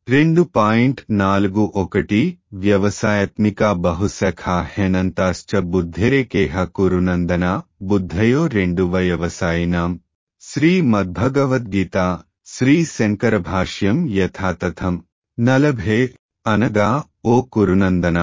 రెండు పాయింట్ నాలుగు ఒకటి వ్యవసాయాత్మిక బహుశఖ హెనంతాశ్చ బుద్ధిరేకేహ కురునందన బుద్ధయో రెండు వ్యవసాయినాం శ్రీమద్భగవద్గీత శ్రీ శంకర భాష్యం యథాతథం నలభే అనగా ఓ కురునందన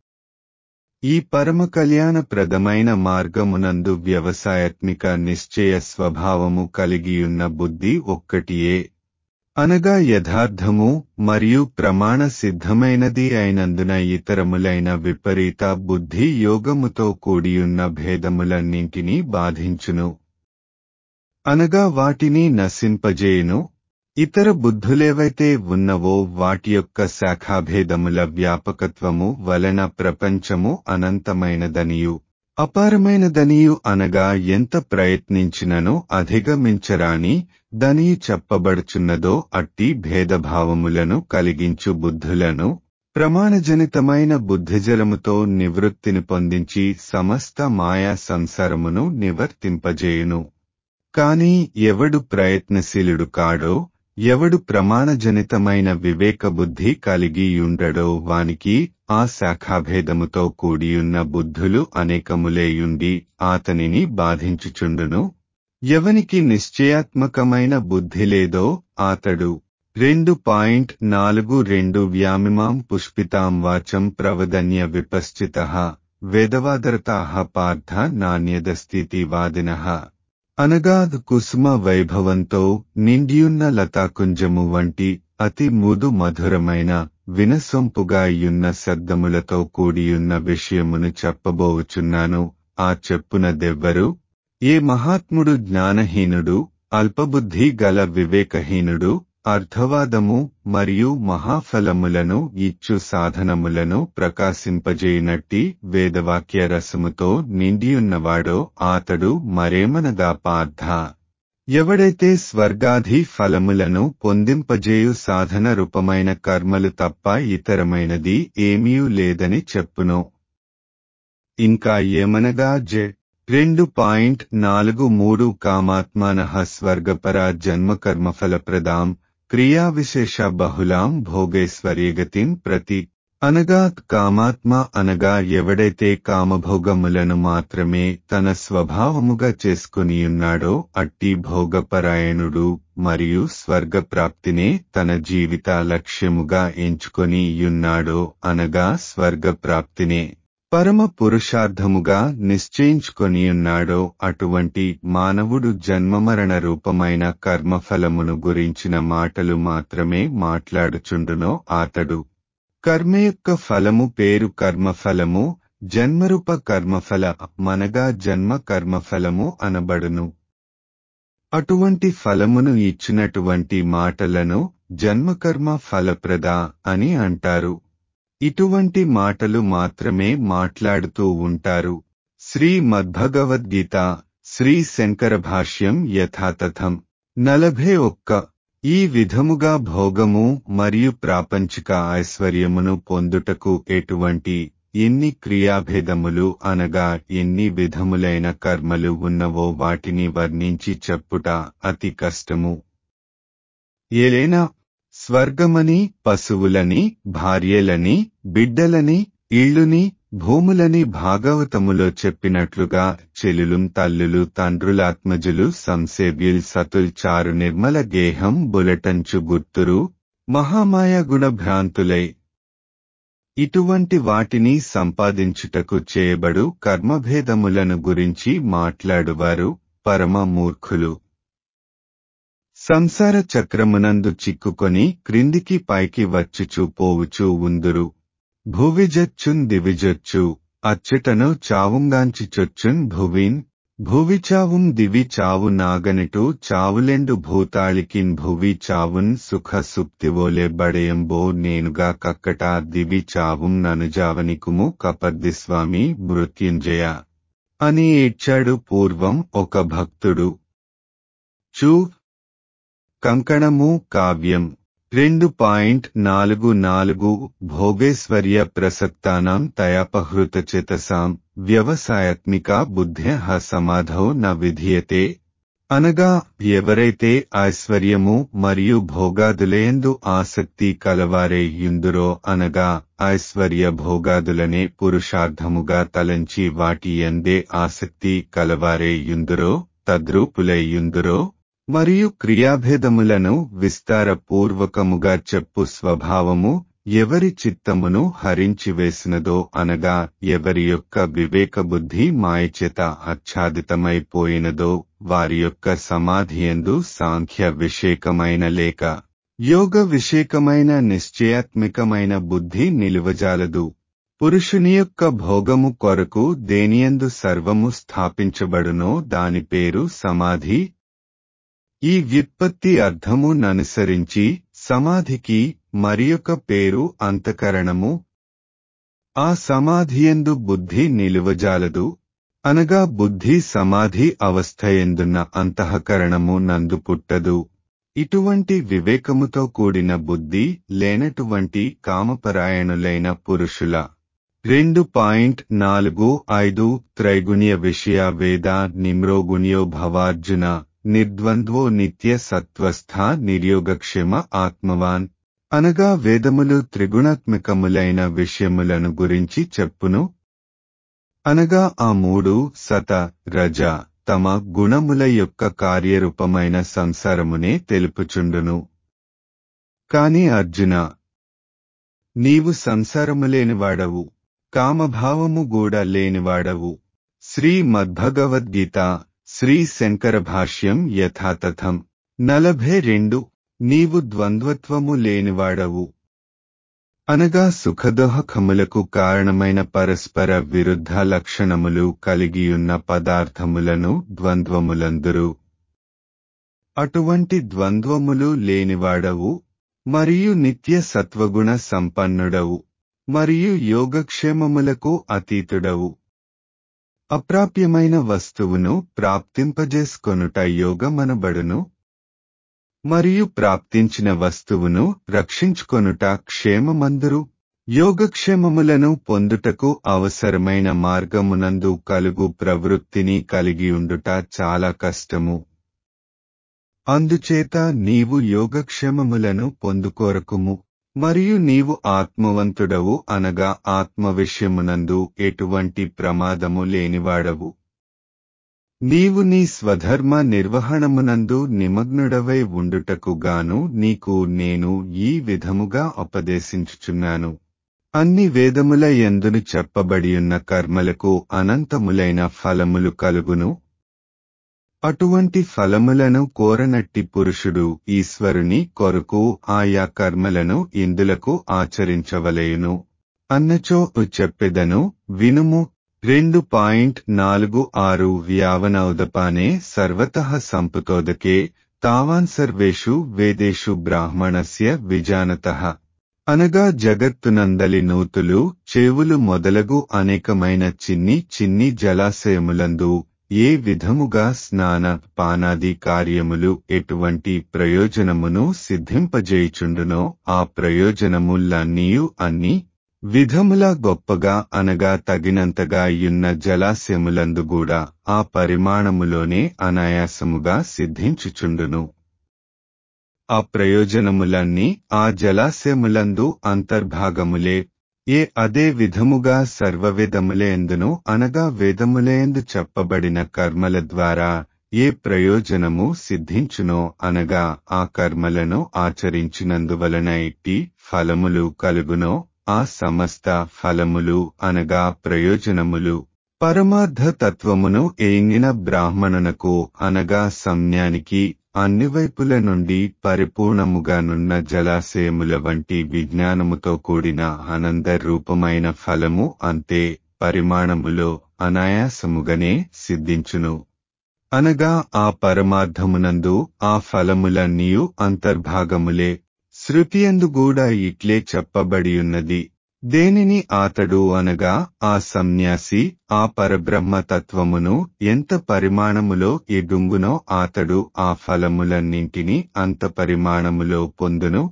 ఈ పరమ కళ్యాణప్రదమైన మార్గమునందు వ్యవసాయాత్మిక నిశ్చయ స్వభావము కలిగియున్న బుద్ధి ఒక్కటియే అనగా యథార్థము మరియు ప్రమాణ సిద్ధమైనది అయినందున ఇతరములైన విపరీత బుద్ధి యోగముతో కూడియున్న భేదములన్నింటినీ బాధించును అనగా వాటిని నశింపజేయును ఇతర బుద్ధులేవైతే ఉన్నవో వాటి యొక్క శాఖాభేదముల వ్యాపకత్వము వలన ప్రపంచము అనంతమైనదనియు అపారమైనదనియు అనగా ఎంత ప్రయత్నించినను అధిగమించరాని దనియు చెప్పబడుచున్నదో అట్టి భేదభావములను కలిగించు బుద్ధులను ప్రమాణజనితమైన బుద్ధిజలముతో నివృత్తిని పొందించి సమస్త మాయా సంసారమును నివర్తింపజేయును కాని ఎవడు ప్రయత్నశీలుడు కాడో ఎవడు ప్రమాణజనితమైన వివేక బుద్ధి కలిగియుండడో వానికి ఆ శాఖాభేదముతో కూడియున్న బుద్ధులు అనేకములేయుండి ఆతనిని బాధించుచుండును ఎవనికి నిశ్చయాత్మకమైన బుద్ధి లేదో ఆతడు రెండు పాయింట్ నాలుగు రెండు వ్యామిమాం పుష్పితాం వాచం ప్రవదన్య విపశ్చిత వేదవాదరతా పార్థ నాణ్యదస్థితివాదిన అనగా కుసుమ వైభవంతో నిండియున్న లతాకుంజము వంటి అతి ముదు మధురమైన వినసొంపుగా యున్న శబ్దములతో కూడియున్న విషయమును చెప్పబోవుచున్నాను ఆ చెప్పునదెవ్వరు ఏ మహాత్ముడు జ్ఞానహీనుడు అల్పబుద్ధి గల వివేకహీనుడు అర్థవాదము మరియు మహాఫలములను ఇచ్చు సాధనములను ప్రకాశింపజేయునట్టి వేదవాక్య రసముతో నిండియున్నవాడో ఆతడు మరేమనగా పార్థ ఎవడైతే స్వర్గాధి ఫలములను పొందింపజేయు సాధన రూపమైన కర్మలు తప్ప ఇతరమైనది ఏమీయూ లేదని చెప్పును ఇంకా ఏమనగా జె రెండు పాయింట్ నాలుగు మూడు కామాత్మానః స్వర్గపర జన్మకర్మఫలప్రదాం క్రియావిశేష బహుళాం భోగేశ్వర్యగతిం ప్రతి అనగా కామాత్మ అనగా ఎవడైతే కామభోగములను మాత్రమే తన స్వభావముగా చేసుకునియున్నాడో అట్టి భోగపరాయణుడు మరియు స్వర్గప్రాప్తినే తన జీవిత లక్ష్యముగా ఎంచుకొని యున్నాడో అనగా స్వర్గప్రాప్తినే పరమ పురుషార్థముగా నిశ్చయించుకొనియున్నాడో అటువంటి మానవుడు జన్మమరణ రూపమైన కర్మఫలమును గురించిన మాటలు మాత్రమే మాట్లాడుచుండునో ఆతడు కర్మ యొక్క ఫలము పేరు కర్మఫలము జన్మరూప కర్మఫల మనగా జన్మ కర్మఫలము అనబడును అటువంటి ఫలమును ఇచ్చినటువంటి మాటలను జన్మకర్మ ఫలప్రద అని అంటారు ఇటువంటి మాటలు మాత్రమే మాట్లాడుతూ ఉంటారు శ్రీ మద్భగవద్గీత శ్రీ శంకర భాష్యం యథాతథం నలభై ఒక్క ఈ విధముగా భోగము మరియు ప్రాపంచిక ఐశ్వర్యమును పొందుటకు ఎటువంటి ఎన్ని క్రియాభేదములు అనగా ఎన్ని విధములైన కర్మలు ఉన్నవో వాటిని వర్ణించి చెప్పుట అతి కష్టము ఏలైనా స్వర్గమని పశువులని భార్యలని బిడ్డలని ఇళ్ళుని భూములని భాగవతములో చెప్పినట్లుగా చెలులుం తల్లులు తండ్రులాత్మజులు సంసేవ్యుల్ సతుల్ చారు నిర్మల గేహం బులటంచు గుర్తురు మహామాయ గుణభ్రాంతులై ఇటువంటి వాటిని సంపాదించుటకు చేయబడు కర్మభేదములను గురించి మాట్లాడువారు పరమ మూర్ఖులు సంసార చక్రమునందు చిక్కుకొని క్రిందికి పైకి వచ్చుచూ పోవుచూ ఉందురు భువిజచ్చున్ దివిజొచ్చు అచ్చటను చావుంగాంచి చొచ్చున్ భువిన్ భువి చావుం దివి చావు నాగనిటు చావులెండు భూతాళికిన్ భువి చావున్ సుఖ సుప్తివోలే బడయంబో నేనుగా కక్కట దివి చావుం ననుజావనికుము కపర్దిస్వామి మృత్యుంజయ అని ఏడ్చాడు పూర్వం ఒక భక్తుడు చూ కంకణము కావ్యం రెండు పాయింట్ నాలుగు నాలుగు భోగేశ్వర్య ప్రసక్తానాం తయాపహృత చేతసాం వ్యవసాయాత్మిక బుద్ధ్య సమాధౌ న విధీయతే అనగా ఎవరైతే ఐశ్వర్యము మరియు భోగాదులయందు ఆసక్తి కలవారే యుందురో అనగా ఐశ్వర్య భోగాదులనే పురుషార్థముగా తలంచి వాటి ఎందే ఆసక్తి కలవారే యుందురో తద్రూపులై యుందురో మరియు క్రియాభేదములను విస్తారపూర్వకముగా చెప్పు స్వభావము ఎవరి చిత్తమును హరించివేసినదో అనగా ఎవరి యొక్క వివేక బుద్ధి మాయచేత ఆచ్ఛాదితమైపోయినదో వారి యొక్క సమాధియందు సాంఖ్య విషేకమైన లేక యోగ విషేకమైన నిశ్చయాత్మికమైన బుద్ధి నిలువజాలదు పురుషుని యొక్క భోగము కొరకు దేనియందు సర్వము స్థాపించబడునో దాని పేరు సమాధి ఈ వ్యుత్పత్తి అర్థము ననుసరించి సమాధికి మరియొక పేరు అంతకరణము ఆ సమాధియందు బుద్ధి నిలువజాలదు అనగా బుద్ధి సమాధి అవస్థయందున్న అంతఃకరణము నందు పుట్టదు ఇటువంటి వివేకముతో కూడిన బుద్ధి లేనటువంటి కామపరాయణులైన పురుషుల రెండు పాయింట్ నాలుగు ఐదు త్రైగుణ్య విషయ వేద నిమ్రోగుణ్యో భవార్జున నిర్ద్వంద్వో నిత్య సత్వస్థ నిర్యోగక్షేమ ఆత్మవాన్ అనగా వేదములు త్రిగుణాత్మకములైన విషయములను గురించి చెప్పును అనగా ఆ మూడు సత రజ తమ గుణముల యొక్క కార్యరూపమైన సంసారమునే తెలుపుచుండును కాని అర్జున నీవు సంసారము లేనివాడవు కామభావము కూడా లేనివాడవు శ్రీ మద్భగవద్గీత శ్రీ శంకర భాష్యం యథాతథం నలభై రెండు నీవు ద్వంద్వత్వము లేనివాడవు అనగా సుఖదోహకములకు కారణమైన పరస్పర విరుద్ధ లక్షణములు కలిగియున్న పదార్థములను ద్వంద్వములందురు అటువంటి ద్వంద్వములు లేనివాడవు మరియు నిత్య సత్వగుణ సంపన్నుడవు మరియు యోగక్షేమములకు అతీతుడవు అప్రాప్యమైన వస్తువును ప్రాప్తింపజేసుకొనుట యోగమనబడును మరియు ప్రాప్తించిన వస్తువును రక్షించుకొనుట క్షేమమందురు యోగక్షేమములను పొందుటకు అవసరమైన మార్గమునందు కలుగు ప్రవృత్తిని కలిగియుండుట చాలా కష్టము అందుచేత నీవు యోగక్షేమములను పొందుకోరకుము మరియు నీవు ఆత్మవంతుడవు అనగా ఆత్మ విషయమునందు ఎటువంటి ప్రమాదము లేనివాడవు నీవు నీ స్వధర్మ నిర్వహణమునందు నిమగ్నుడవై ఉండుటకు గాను నీకు నేను ఈ విధముగా ఉపదేశించుచున్నాను అన్ని వేదముల ఎందును చెప్పబడియున్న కర్మలకు అనంతములైన ఫలములు కలుగును అటువంటి ఫలములను కోరనట్టి పురుషుడు ఈశ్వరుని కొరకు ఆయా కర్మలను ఇందులకు ఆచరించవలేయును అన్నచో చెప్పెదను వినుము రెండు పాయింట్ నాలుగు ఆరు వ్యావనౌదపానే సర్వత సంపుతోదకే తావాన్ సర్వేషు వేదేషు బ్రాహ్మణస్య విజానత అనగా జగత్తునందలి నూతులు చెవులు మొదలగు అనేకమైన చిన్ని చిన్ని జలాశయములందు ఏ విధముగా స్నాన పానాది కార్యములు ఎటువంటి ప్రయోజనమును సిద్ధింపజేయుచుండునో ఆ ప్రయోజనములన్నీయు అన్ని విధముల గొప్పగా అనగా తగినంతగా యున్న జలాశయములందు కూడా ఆ పరిమాణములోనే అనాయాసముగా సిద్ధించుచుండును ఆ ప్రయోజనములన్నీ ఆ జలాశయములందు అంతర్భాగములే ఏ అదే విధముగా సర్వవేదములేందును అనగా వేదములేందు చెప్పబడిన కర్మల ద్వారా ఏ ప్రయోజనము సిద్ధించునో అనగా ఆ కర్మలను ఆచరించినందువలన ఇట్టి ఫలములు కలుగునో ఆ సమస్త ఫలములు అనగా ప్రయోజనములు పరమార్థ తత్వమును ఏంగిన బ్రాహ్మణునకు అనగా సంజ్ఞానికి అన్ని వైపుల నుండి పరిపూర్ణముగానున్న జలాశయముల వంటి విజ్ఞానముతో కూడిన ఆనంద రూపమైన ఫలము అంతే పరిమాణములో అనాయాసముగానే సిద్ధించును అనగా ఆ పరమార్థమునందు ఆ ఫలములన్నీయు అంతర్భాగములే శృతియందు కూడా ఇట్లే చెప్పబడియున్నది దేనిని ఆతడు అనగా ఆ సన్యాసి ఆ పరబ్రహ్మ తత్వమును ఎంత పరిమాణములో ఎడుంగునో ఆతడు ఆ ఫలములన్నింటినీ అంత పరిమాణములో పొందును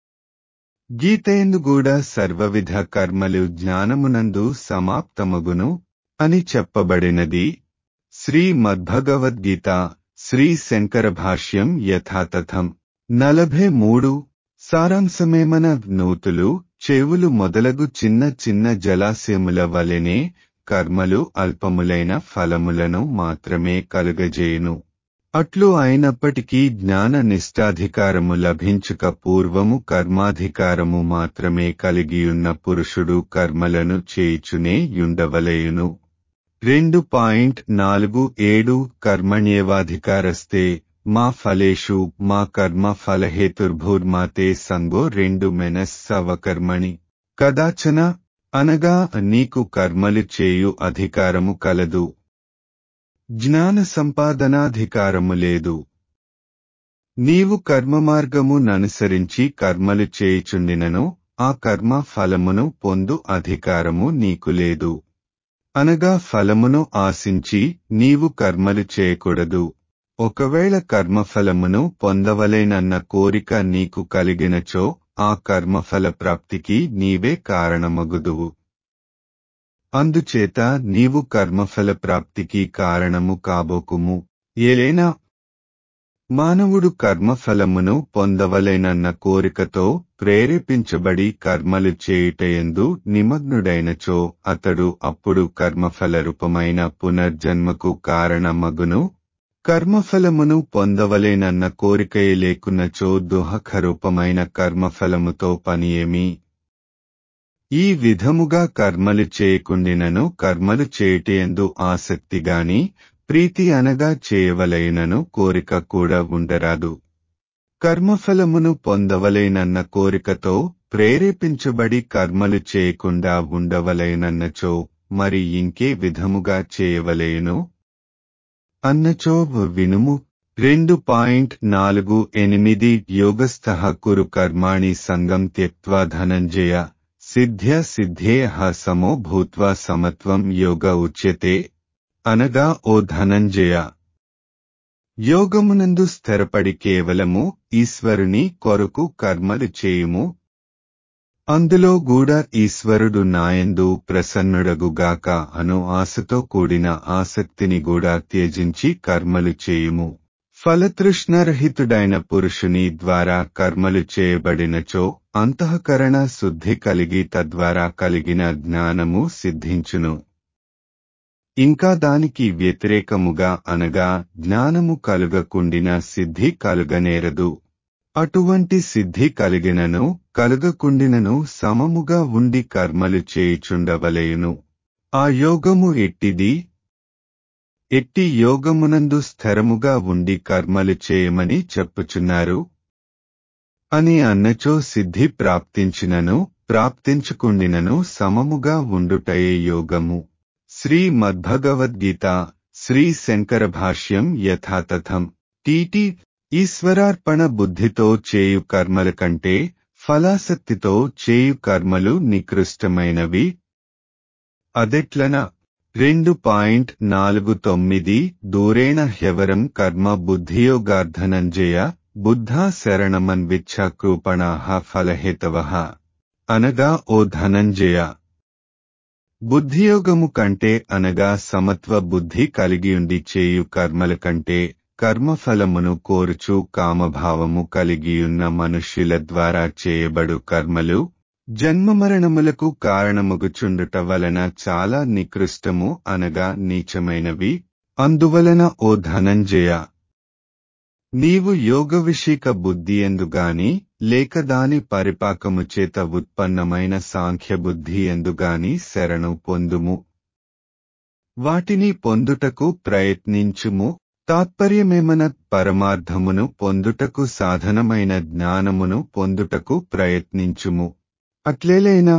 గీతయందు కూడా సర్వవిధ కర్మలు జ్ఞానమునందు సమాప్తమగును అని చెప్పబడినది శ్రీ మద్భగవద్గీత శ్రీ శంకర భాష్యం యథాతథం నలభై మూడు సారాంశమేమన నూతులు చెవులు మొదలగు చిన్న చిన్న జలాశయముల వలెనే కర్మలు అల్పములైన ఫలములను మాత్రమే కలుగజేయును అట్లు అయినప్పటికీ జ్ఞాన నిష్టాధికారము లభించుక పూర్వము కర్మాధికారము మాత్రమే కలిగియున్న పురుషుడు కర్మలను చేయుచునే యుండవలయును రెండు పాయింట్ నాలుగు ఏడు కర్మణ్యేవాధికారస్తే మా ఫలేషు మా కర్మ ఫలహేతుర్భూర్మాతే సంగో రెండు మెనస్సవకర్మణి కదాచన అనగా నీకు కర్మలు చేయు అధికారము కలదు జ్ఞాన సంపాదనాధికారము లేదు నీవు కర్మ మార్గము ననుసరించి కర్మలు చేయుచుండినను ఆ కర్మ ఫలమును పొందు అధికారము నీకు లేదు అనగా ఫలమును ఆశించి నీవు కర్మలు చేయకూడదు ఒకవేళ కర్మఫలమును పొందవలేనన్న కోరిక నీకు కలిగినచో ఆ కర్మఫల ప్రాప్తికి నీవే కారణమగుదువు అందుచేత నీవు కర్మఫల ప్రాప్తికి కారణము కాబోకుము ఏలైనా మానవుడు కర్మఫలమును పొందవలేనన్న కోరికతో ప్రేరేపించబడి కర్మలు చేయుటయందు నిమగ్నుడైనచో అతడు అప్పుడు కర్మఫల రూపమైన పునర్జన్మకు కారణమగును కర్మఫలమును పొందవలేనన్న కోరికయే లేకున్నచో దుహఖరూపమైన కర్మఫలముతో పనియేమి ఈ విధముగా కర్మలు చేయకుండినను కర్మలు చేయుటయందు ఆసక్తిగాని ప్రీతి అనగా చేయవలైనను కోరిక కూడా ఉండరాదు కర్మఫలమును పొందవలేనన్న కోరికతో ప్రేరేపించబడి కర్మలు చేయకుండా ఉండవలైనన్నచో మరి ఇంకే విధముగా చేయవలేను అన్నచో వినుము రెండు పాయింట్ నాలుగు ఎనిమిది యోగస్థ కురు కర్మాణి సంగం త్యక్వా ధనంజయ సిద్ధ్య సిద్ధేయ సమో భూత్వా సమత్వం యోగ ఉచ్యతే అనగా ఓ ధనంజయ యోగమునందు స్థిరపడి కేవలము ఈశ్వరుని కొరకు కర్మలు చేయుము అందులో కూడా ఈశ్వరుడు నాయందు ప్రసన్నుడగుగాక అను ఆశతో కూడిన ఆసక్తిని కూడా త్యజించి కర్మలు చేయుము ఫలతృష్ణరహితుడైన పురుషుని ద్వారా కర్మలు చేయబడినచో అంతఃకరణ శుద్ధి కలిగి తద్వారా కలిగిన జ్ఞానము సిద్ధించును ఇంకా దానికి వ్యతిరేకముగా అనగా జ్ఞానము కలుగకుండిన సిద్ధి కలుగనేరదు అటువంటి సిద్ధి కలిగినను కలుగకుండినను సమముగా ఉండి కర్మలు చేయుచుండవలేయును ఆ యోగము ఎట్టిది ఎట్టి యోగమునందు స్థిరముగా ఉండి కర్మలు చేయమని చెప్పుచున్నారు అని అన్నచో సిద్ధి ప్రాప్తించినను ప్రాప్తించుకుండినను సమముగా ఉండుటయే యోగము శ్రీ మద్భగవద్గీత శ్రీ శంకర భాష్యం యథాతథం టీటీ ఈశ్వరార్పణ బుద్ధితో చేయు కర్మల కంటే ఫలాసక్తితో చేయు కర్మలు నికృష్టమైనవి అదెట్లన రెండు పాయింట్ నాలుగు తొమ్మిది దూరేణ హ్యవరం కర్మ బుద్ధియోగార్ధనంజయ బుద్ధా శరణమన్విచ్ఛ కృపణాహ ఫలహేతవ అనగా ఓ ధనంజయ బుద్ధియోగము కంటే అనగా సమత్వ బుద్ధి కలిగియుండి చేయు కర్మల కంటే కర్మఫలమును కోరుచు కామభావము కలిగియున్న మనుష్యుల ద్వారా చేయబడు కర్మలు జన్మమరణములకు కారణముగుచుండుట వలన చాలా నికృష్టము అనగా నీచమైనవి అందువలన ఓ ధనంజయ నీవు యోగ విషిక బుద్ధి ఎందుగాని లేక దాని పరిపాకము చేత ఉత్పన్నమైన సాంఖ్య బుద్ధి ఎందుగాని శరణు పొందుము వాటిని పొందుటకు ప్రయత్నించుము తాత్పర్యమేమన పరమార్థమును పొందుటకు సాధనమైన జ్ఞానమును పొందుటకు ప్రయత్నించుము అట్లేలైనా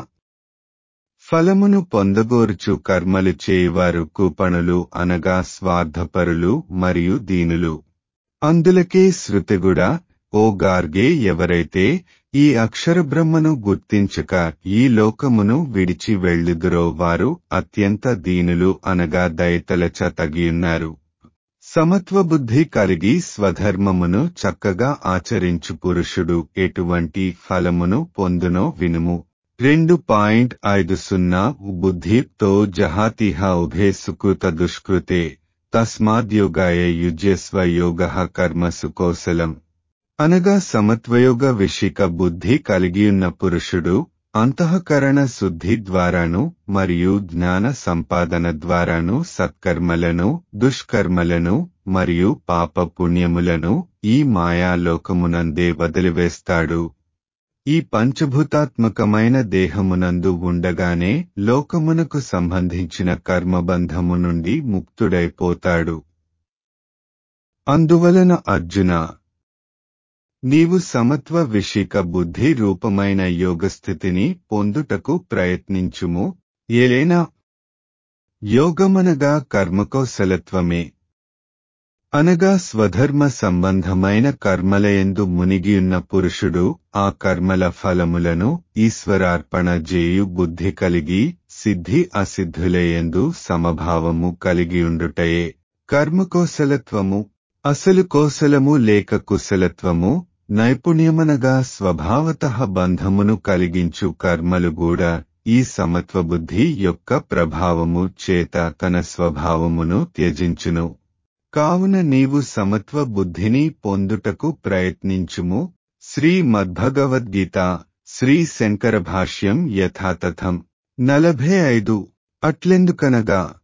ఫలమును పొందగోరుచు కర్మలు చేయువారు కూపణులు అనగా స్వార్థపరులు మరియు దీనులు అందులకే శృతిగుడా ఓ గార్గే ఎవరైతే ఈ అక్షర బ్రహ్మను గుర్తించక ఈ లోకమును విడిచి వెళ్ళుదురో వారు అత్యంత దీనులు అనగా దయతలచ తగియున్నారు సమత్వ బుద్ధి కలిగి స్వధర్మమును చక్కగా ఆచరించు పురుషుడు ఎటువంటి ఫలమును పొందునో వినుము రెండు పాయింట్ ఐదు సున్నా బుద్ధితో జహాతిహ ఉభే సుకృత దుష్కృతే తస్మాద్యోగాయ యుజ్యస్వ యోగ కర్మసు కౌశలం అనగా సమత్వయోగ విషిక బుద్ధి కలిగియున్న పురుషుడు అంతఃకరణ శుద్ధి ద్వారాను మరియు జ్ఞాన సంపాదన ద్వారాను సత్కర్మలను దుష్కర్మలను మరియు పాప పుణ్యములను ఈ మాయాలోకమునందే వదిలివేస్తాడు ఈ పంచభూతాత్మకమైన దేహమునందు ఉండగానే లోకమునకు సంబంధించిన కర్మబంధము నుండి ముక్తుడైపోతాడు అందువలన అర్జున నీవు సమత్వ విషిక బుద్ధి రూపమైన యోగస్థితిని పొందుటకు ప్రయత్నించుము ఏలైనా యోగమనగా కర్మకౌశలత్వమే అనగా స్వధర్మ సంబంధమైన కర్మలయందు మునిగియున్న పురుషుడు ఆ కర్మల ఫలములను ఈశ్వరార్పణ జేయు బుద్ధి కలిగి సిద్ధి అసిద్ధులయందు సమభావము కలిగియుండుటయే కర్మకౌశలత్వము అసలు కౌశలము లేక కుశలత్వము నైపుణ్యమనగా స్వభావత బంధమును కలిగించు కర్మలు కూడా ఈ సమత్వ బుద్ధి యొక్క ప్రభావము చేత తన స్వభావమును త్యజించును కావున నీవు సమత్వ బుద్ధిని పొందుటకు ప్రయత్నించుము శ్రీ మద్భగవద్గీత శ్రీ శంకర భాష్యం యథాతథం నలభై ఐదు అట్లెందుకనగా